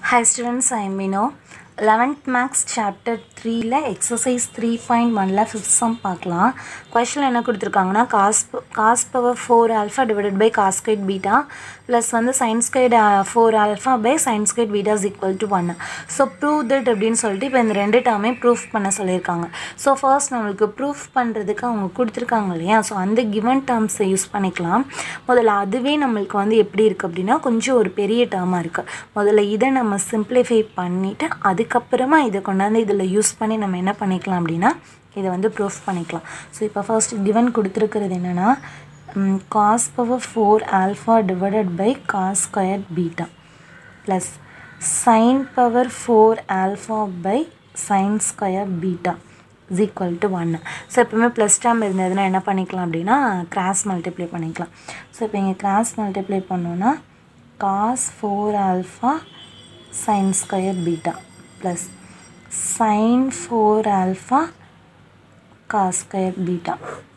Hi students, I am Mino. 11th Max Chapter 3ல exercise three point ஒனில் fifth sum பார்க்கலாம் கொஷனில் என்ன கொடுத்துருக்காங்கன்னா cos cos power four alpha divided by cos squared beta plus வந்து sine squared four alpha by sine squared beta is equal to one so prove that அப்படின்னு சொல்லிட்டு இப்போ இந்த ரெண்டு டேர்மே ப்ரூஃப் பண்ண சொல்லியிருக்காங்க ஸோ ஃபர்ஸ்ட் நம்மளுக்கு ப்ரூஃப் பண்ணுறதுக்கு அவங்க கொடுத்துருக்காங்க இல்லையா ஸோ அந்த கிவன் டேர்ம்ஸை யூஸ் பண்ணிக்கலாம் முதல்ல அதுவே நம்மளுக்கு வந்து எப்படி இருக்குது அப்படின்னா கொஞ்சம் ஒரு பெரிய டேர்மாக இருக்குது முதல்ல இதை நம்ம சிம்பிளிஃபை பண்ணிவிட்டு அதுக்கப்புறமா இதை கொண்டாந்து இதில் யூஸ் பண்ணி நம்ம என்ன பண்ணிக்கலாம் அப்படின்னா இதை வந்து ப்ரூஃப் பண்ணிக்கலாம் ஸோ இப்போ ஃபர்ஸ்ட் கிவன் கொடுத்துருக்கிறது என்னென்னா cos power four alpha divided by cos square beta plus sine power four alpha by sine square beta is equal to ஒன்று ஸோ எப்பவுமே ப்ளஸ் டேம் இருந்ததுன்னா என்ன பண்ணிக்கலாம் அப்படின்னா கிராஸ் மல்டிப்ளை பண்ணிக்கலாம் ஸோ இப்போ இங்கே கிராஸ் மல்டிப்ளை பண்ணோன்னா cos four alpha sine square beta plus sine four alpha cos square beta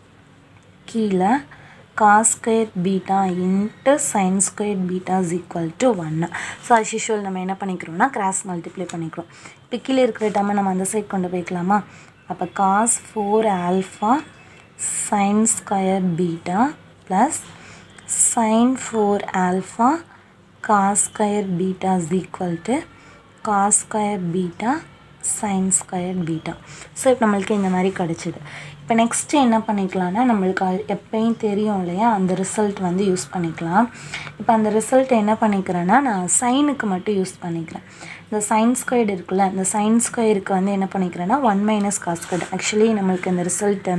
கீழே cos square beta into sine square beta is equal to ஒன்று ஸோ அஸ் யூஷுவல் நம்ம என்ன பண்ணிக்கிறோம்னா cross multiply பண்ணிக்கிறோம் இப்போ கீழே இருக்கிற டேர்மை நம்ம அந்த சைட் கொண்டு போய்க்கலாமா அப்போ cos four alpha sine square beta plus sine four alpha cos square beta is equal to cos square beta sine square beta so இப்போ நம்மளுக்கு இந்த மாதிரி கிடச்சிது இப்போ நெக்ஸ்ட்டு என்ன பண்ணிக்கலாம்னா நம்மளுக்கு அது எப்பயும் தெரியும் இல்லையா அந்த ரிசல்ட் வந்து யூஸ் பண்ணிக்கலாம் இப்போ அந்த ரிசல்ட் என்ன பண்ணிக்கிறேன்னா நான் சைனுக்கு மட்டும் யூஸ் பண்ணிக்கிறேன் இந்த சைன் ஸ்கொயர்டு இருக்குல்ல இந்த சைன் ஸ்கொயருக்கு வந்து என்ன பண்ணிக்கிறேன்னா one minus cos square actually நம்மளுக்கு இந்த ரிசல்ட்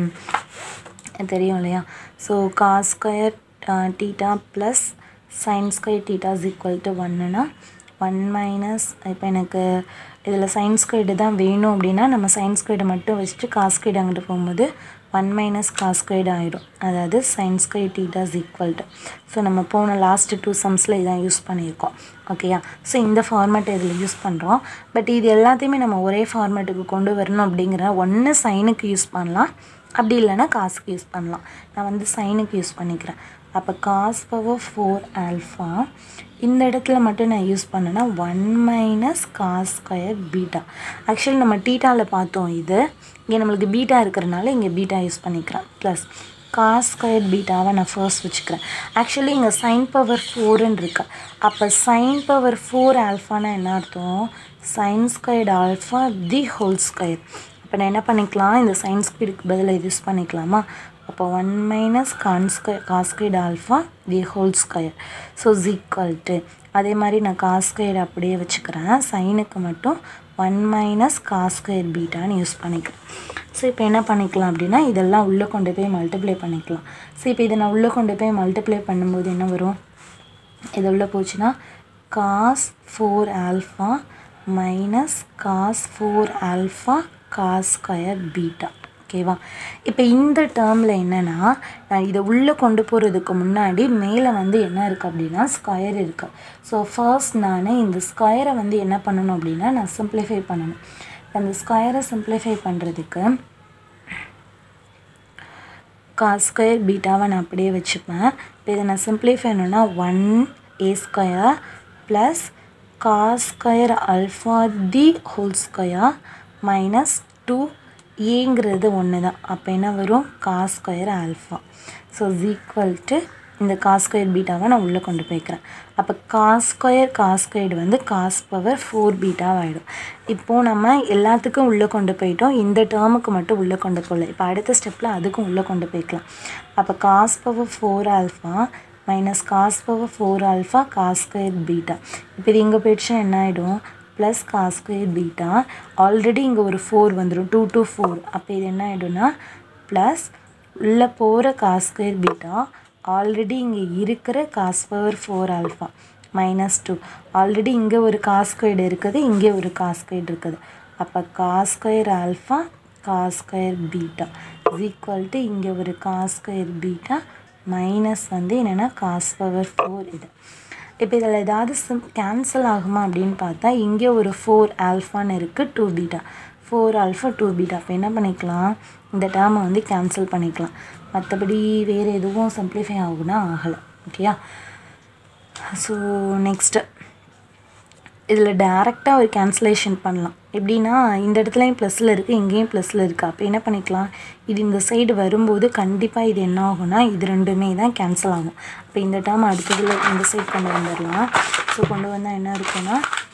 தெரியும் இல்லையா so cos square theta plus sine square theta is equal to ஒன்னுனா ஒன் மைனஸ் இப்போ எனக்கு இதில் சைன் ஸ்கொயர்டு தான் வேணும் அப்படின்னா நம்ம சைன் ஸ்கொயர்டை மட்டும் வச்சுட்டு காஸ் ஸ்கொயர்டு அங்கிட்டு போகும்போது ஒன் மைனஸ் காஸ் ஸ்கொயர்டு ஆகிடும் அதாவது sine square theta is equal to so நம்ம போன லாஸ்ட் டூ சம்ஸில் இதான் யூஸ் பண்ணியிருக்கோம் ஓகேயா ஸோ இந்த ஃபார்மேட் இதில் யூஸ் பண்ணுறோம் பட் இது எல்லாத்தையுமே நம்ம ஒரே ஃபார்மேட்டுக்கு கொண்டு வரணும் அப்படிங்கிற ஒன்று சைனுக்கு யூஸ் பண்ணலாம் அப்படி இல்லைன்னா காசுக்கு யூஸ் பண்ணலாம் நான் வந்து சைனுக்கு யூஸ் பண்ணிக்கிறேன் அப்போ காஸ் பவர் ஃபோர் ஆல்ஃபா இந்த இடத்துல மட்டும் நான் யூஸ் பண்ணேன்னா one minus cos square beta actually நம்ம டீட்டாவில் பார்த்தோம் இது இங்கே நம்மளுக்கு பீட்டா இருக்கிறனால இங்கே பீட்டா யூஸ் பண்ணிக்கிறேன் ப்ளஸ் காஸ் ஸ்கொயர் பீட்டாவை நான் ஃபர்ஸ்ட் வச்சுக்கிறேன் ஆக்சுவலி இங்கே சைன் பவர் ஃபோருன்னு இருக்கு அப்போ சைன் பவர் ஃபோர் ஆல்ஃபானா என்ன அர்த்தம் sine squared alpha the whole square இப்போ நான் என்ன பண்ணிக்கலாம் இந்த சைன் ஸ்கொயருக்கு பதிலாக யூஸ் பண்ணிக்கலாமா அப்போ one minus cos square cos squared alpha the whole square so equal to அதே மாதிரி நான் காஸ்கொயர் அப்படியே வச்சுக்கிறேன் சைனுக்கு மட்டும் ஒன் மைனஸ் காஸ்கொயர் பீட்டான்னு யூஸ் பண்ணிக்கிறேன் ஸோ இப்போ என்ன பண்ணிக்கலாம் அப்படின்னா இதெல்லாம் உள்ளே கொண்டு போய் மல்டிப்ளை பண்ணிக்கலாம் ஸோ இப்போ இதை நான் உள்ளே கொண்டு போய் மல்டிப்ளை பண்ணும்போது என்ன வரும் இது உள்ளே போச்சுன்னா cos four alpha minus cos four alpha cos square beta ஓகேவா இப்போ இந்த டேர்மில் என்னென்னா நான் இதை உள்ளே கொண்டு போகிறதுக்கு முன்னாடி மேலே வந்து என்ன இருக்குது அப்படின்னா ஸ்கொயர் இருக்குது ஸோ ஃபர்ஸ்ட் நான் இந்த ஸ்கொயரை வந்து என்ன பண்ணணும் அப்படின்னா நான் சிம்பிளிஃபை பண்ணணும் அந்த ஸ்கொயரை சிம்பிளிஃபை பண்ணுறதுக்கு காஸ் ஸ்கொயர் பீட்டாவை நான் அப்படியே வச்சுப்பேன் இப்போ இதை நான் சிம்பிளிஃபை பண்ணணுன்னா one A square plus cos square alpha the whole square minus two ஏங்கிறது ஒன்று தான் அப்போ என்ன வரும் cos square alpha so equal to இந்த காஸ் ஸ்கொயர் பீட்டாவை நான் உள்ளே கொண்டு போய்க்கிறேன் அப்போ காஸ் ஸ்கொயர் காஸ் ஸ்கொயர் வந்து காஸ் பவர் ஃபோர் பீட்டாவாகிடும் இப்போது நம்ம எல்லாத்துக்கும் உள்ளே கொண்டு போயிட்டோம் இந்த டேர்முக்கு மட்டும் உள்ளே கொண்டு போகல இப்போ அடுத்த ஸ்டெப்பில் அதுக்கும் உள்ளே கொண்டு போய்க்கலாம் அப்போ cos power four alpha minus cos power four alpha cos square beta இப்போ இது இங்கே போயிடுச்சுன்னா என்ன ஆகிடும் plus cos square beta already இங்கே ஒரு ஃபோர் வந்துடும் டூ டூ ஃபோர் அப்போ இது என்ன ஆகிடும்னா ப்ளஸ் உள்ளே போகிற காஸ் ஸ்கொயர் பீட்டா ஆல்ரெடி இங்கே இருக்கிற cos power four alpha minus two already இங்கே ஒரு காஸ் ஸ்கொயர்டு இருக்குது இங்கே ஒரு காஸ் ஸ்கொயர்டு இருக்குது அப்போ cos square alpha cos square beta equal to இங்கே ஒரு காஸ் ஸ்கொயர் பீட்டா மைனஸ் வந்து என்னென்னா காஸ் பவர் ஃபோர் இது இப்போ இதில் ஏதாவது சிம் கேன்சல் ஆகுமா அப்படின்னு பார்த்தா இங்கே ஒரு ஃபோர் ஆல்ஃபான்னு இருக்குது two beta four alpha two beta அப்போ என்ன பண்ணிக்கலாம் இந்த டேர்மை வந்து கேன்சல் பண்ணிக்கலாம் மற்றபடி வேறு எதுவும் சிம்ப்ளிஃபை ஆகுனா ஆகலை ஓகேயா ஸோ நெக்ஸ்ட்டு இதில் டேரெக்டாக ஒரு கேன்சலேஷன் பண்ணலாம் எப்படின்னா இந்த இடத்துலையும் ப்ளஸில் இருக்குது இங்கேயும் ப்ளஸில் இருக்குது அப்போ என்ன பண்ணிக்கலாம் இது இந்த சைடு வரும்போது கண்டிப்பாக இது என்ன ஆகும்னா இது ரெண்டுமே தான் கேன்சல் ஆகும் அப்போ இந்த டேர்ம் அடுத்ததில் இந்த சைடு கொண்டு வந்துடலாம் ஸோ கொண்டு வந்தால் என்ன இருக்குன்னா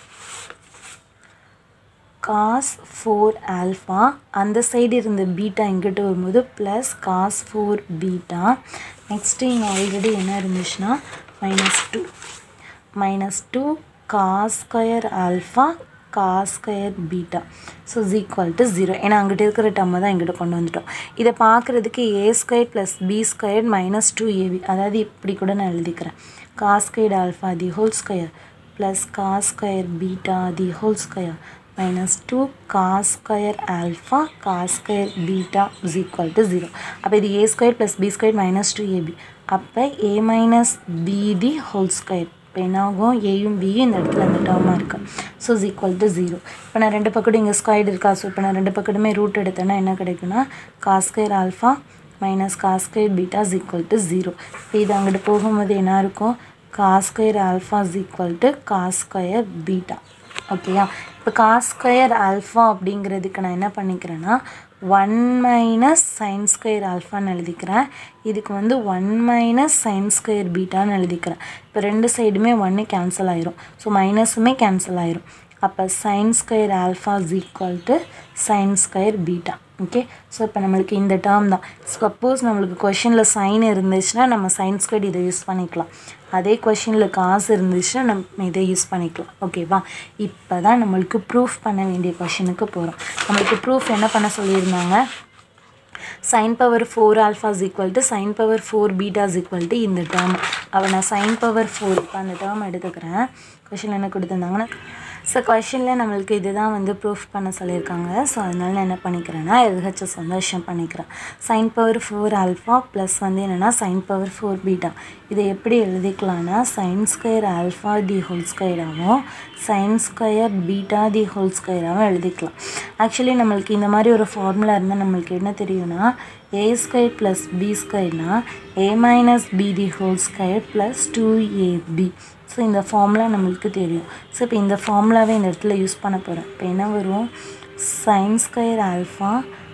காஸ் ஃபோர் ஆல்ஃபா அந்த சைடு இருந்த பீட்டா இங்கிட்ட வரும்போது plus cos four beta next இங்கே ஆல்ரெடி என்ன இருந்துச்சுன்னா minus two minus two cos square alpha cos square beta so is equal to zero ஏன்னா அங்கிட்ட இருக்கிற டம்மை தான் இங்கிட்ட கொண்டு வந்துட்டோம் இதை பார்க்குறதுக்கு A square plus B square minus two AB அதாவது இப்படி கூட நான் எழுதிக்கிறேன் cos square alpha the whole square plus cos square beta the whole square minus 2 cos square alpha cos square beta is equal to 0 அப்போ இது a square plus b square minus 2ab அப்போ a minus b the whole square இப்போ என்ன ஆகும் ஏயும் பியும் இந்த இடத்துல அந்த டேர்மாக இருக்கு so is equal to zero இப்போ நான் ரெண்டு பக்கமும் இங்கே ஸ்கொயர்டு இருக்கா ஸோ இப்போ நான் ரெண்டு பக்கத்துமே ரூட் எடுத்தேன்னா என்ன கிடைக்குன்னா cos square alpha minus cos square beta is equal to zero இப்போ இது அங்கிட்டு போகும்போது என்ன இருக்கும் cos square alpha is equal to cos square beta ஓகேயா இப்போ காஸ் ஸ்கொயர் ஆல்ஃபா அப்படிங்கிறதுக்கு நான் என்ன பண்ணிக்கிறேன்னா ஒன் மைனஸ் சைன் ஸ்கொயர் ஆல்ஃபான்னு எழுதிக்கிறேன் இதுக்கு வந்து ஒன் மைனஸ் சைன் ஸ்கொயர் பீட்டான்னு எழுதிக்கிறேன் இப்போ ரெண்டு சைடுமே ஒன்று கேன்சல் ஆயிரும் ஸோ மைனஸுமே கேன்சல் ஆயிரும் அப்போ sine square alpha is equal to sine square beta okay so இப்போ நம்மளுக்கு இந்த டேர்ம் தான் சப்போஸ் நம்மளுக்கு கொஷினில் சைன் இருந்துச்சுன்னா நம்ம சைன் ஸ்கொயர் இதை யூஸ் பண்ணிக்கலாம் அதே கொஷினில் காசு இருந்துச்சுன்னா நம்ம இதை யூஸ் பண்ணிக்கலாம் ஓகேவா இப்போ தான் நம்மளுக்கு ப்ரூஃப் பண்ண வேண்டிய கொஷினுக்கு போகிறோம் நம்மளுக்கு ப்ரூஃப் என்ன பண்ண சொல்லியிருந்தாங்க sine power four alpha is equal to sine power four beta is equal to இந்த டேர்ம் அவள் நான் சைன் பவர் ஃபோர் இப்போ அந்த டேர்ம் எடுத்துக்கிறேன் கொஷின் என்ன கொடுத்துருந்தாங்கன்னா ஸோ கொஷினில் நம்மளுக்கு இதுதான் வந்து ப்ரூஃப் பண்ண சொல்லியிருக்காங்க ஸோ அதனால நான் என்ன பண்ணிக்கிறேன்னா எல்ஹெச்எஸ் வந்து விஷயம் பண்ணிக்கிறேன் sine power four alpha plus வந்து என்னென்னா சைன் பவர் ஃபோர் பீட்டா இதை எப்படி எழுதிக்கலாம்னா sine square alpha the whole ஸ்கொயராகவும் sine square beta the whole ஸ்கொயராகவும் எழுதிக்கலாம் ஆக்சுவலி நம்மளுக்கு இந்த மாதிரி ஒரு ஃபார்முலா இருந்தால் நம்மளுக்கு என்ன தெரியும்னா ஏ ஸ்கொயர் ப்ளஸ் பி ஸ்கொயர்னா a minus b the whole square plus two a b so இந்த ஃபார்முலா நம்மளுக்கு தெரியும் ஸோ இப்போ இந்த ஃபார்முலாவே இந்த இடத்துல யூஸ் பண்ண போகிறேன் இப்போ என்ன வரும் sine square alpha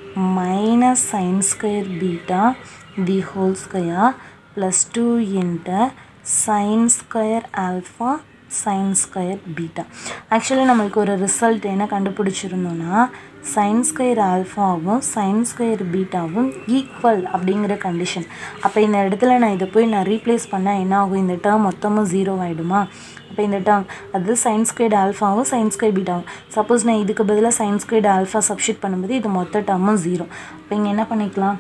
minus sine square beta the whole square plus two into sine square alpha sine square beta actually நம்மளுக்கு ஒரு ரிசல்ட் என்ன கண்டுபிடிச்சிருந்தோன்னா சைன் ஸ்கொயர் ஆல்ஃபாவும் சைன் ஸ்கொயர் பீட்டாவும் ஈக்குவல் அப்படிங்கிற கண்டிஷன் அப்போ இந்த இடத்துல நான் இதை போய் நான் ரீப்ளேஸ் பண்ணால் என்ன ஆகும் இந்த டேர்ம் மொத்தமும் ஜீரோ ஆகிடுமா அப்போ இந்த டேர்ம் அது சைன் ஸ்கொயர்டு ஆல்ஃபாவும் சைன் ஸ்கொயர் பீட்டாவும் சப்போஸ் நான் இதுக்கு பதிலாக சைன் ஸ்கொயர்டு ஆல்ஃபா சப்ஷீட் பண்ணும்போது இது மொத்த டேர்மும் ஜீரோ அப்போ இங்கே என்ன பண்ணிக்கலாம்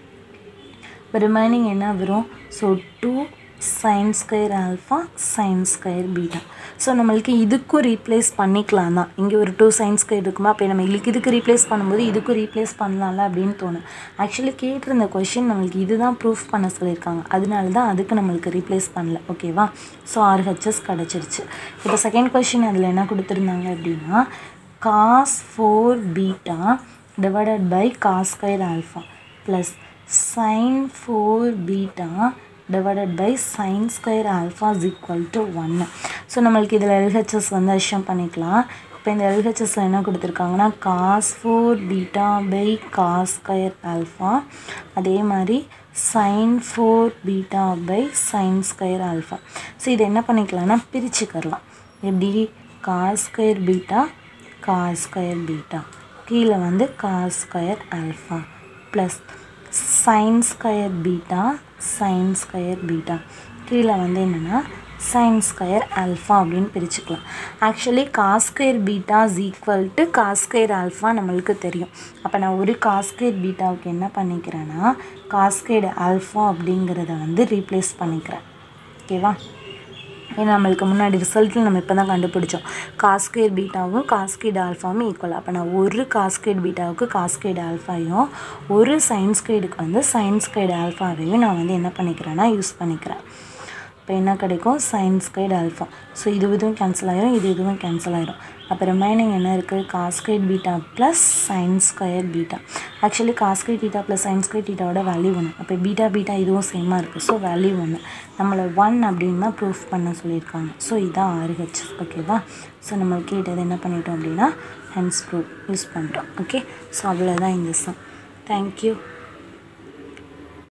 இப்போ ரிமைனிங் என்ன வரும் so two sine square alpha sine square beta so நம்மளுக்கு இதுக்கும் ரீப்ளேஸ் பண்ணிக்கலாம் தான் இங்கே ஒரு டூ சைன் ஸ்கொயர் இருக்குமா அப்போ நம்ம இதுக்கு இதுக்கு ரீப்ளேஸ் பண்ணும்போது இதுக்கும் ரீப்ளேஸ் பண்ணலாம்ல அப்படின்னு தோணும் ஆக்சுவலி கேட்டிருந்த கொஷின் நம்மளுக்கு இதுதான் ப்ரூஃப் பண்ண சொல்லியிருக்காங்க அதனால தான் அதுக்கு நம்மளுக்கு ரீப்ளேஸ் பண்ணல ஓகேவா ஸோ ஆர்ஹெச்எஸ் கிடச்சிருச்சு இப்போ செகண்ட் கொஷின் அதில் என்ன கொடுத்துருந்தாங்க அப்படின்னா cos four beta divided by cos square alpha plus sine four beta divided by sine square alpha is equal to ஒன்று ஸோ நம்மளுக்கு இதில் எல்ஹெச்எஸ் வந்து விஷயம் பண்ணிக்கலாம் இப்போ இந்த எல்ஹெச்எஸில் என்ன கொடுத்துருக்காங்கன்னா cos four beta by cos square alpha அதே மாதிரி sine four beta by sine square alpha so இது என்ன பண்ணிக்கலாம்னா பிரிச்சுக்கரலாம் எப்படி cos square beta cos square beta கீழே வந்து cos square alpha plus sine square beta sine square beta கீழே வந்து என்னென்னா சைன் ஸ்கொயர் ஆல்ஃபா அப்படின்னு பிரிச்சுக்கலாம் actually cos square beta is equal to cos square alpha நம்மளுக்கு தெரியும் அப்போ நான் ஒரு காஸ் ஸ்கொயர் பீட்டாவுக்கு என்ன பண்ணிக்கிறேன்னா காஸ் ஸ்கொயர் ஆல்ஃபா அப்படிங்கிறத வந்து ரீப்ளேஸ் பண்ணிக்கிறேன் ஓகேவா ஏன்னா நம்மளுக்கு முன்னாடி ரிசல்ட்டில் நம்ம இப்போ தான் கண்டுபிடிச்சோம் காஸ்கேட் பீட்டாவும் காஸ்கேட் ஆல்ஃபாவும் ஈக்குவல் அப்போ நான் ஒரு காஸ்கேட் பீட்டாவுக்கு காஸ்கேட் ஆல்ஃபாயும் ஒரு சயின்ஸ்கேடுக்கு வந்து சயின்ஸ்கேட் ஆல்ஃபாவையும் நான் வந்து என்ன பண்ணிக்கிறேன்னா யூஸ் பண்ணிக்கிறேன் இப்போ என்ன கிடைக்கும் சைன் ஸ்கொயர்ட் ஆல்ஃபா ஸோ இது இதுவும் கேன்சல் ஆயிரும் இது இதுவும் கேன்சல் ஆயிரும் அப்போ ரிமைனிங் என்ன இருக்குது cos squared beta plus sine square beta actually cos squared beta plus sine square பீட்டாவோட வேல்யூ ஒன்று அப்போ பீட்டா பீட்டா இதுவும் சேமாக இருக்குது ஸோ வேல்யூ ஒன்று நம்மளை ஒன் அப்படின்னு தான் ப்ரூஃப் பண்ண சொல்லியிருக்காங்க ஸோ இதான் ஆர்ஹெச் ஓகேவா ஸோ நம்மளுக்கு கேட்டது என்ன பண்ணிட்டோம் அப்படின்னா ஹென்ஸ் ப்ரூஃப் யூஸ் பண்ணிட்டோம் ஓகே ஸோ அவ்வளோதான் இந்த சம் தேங்க்யூ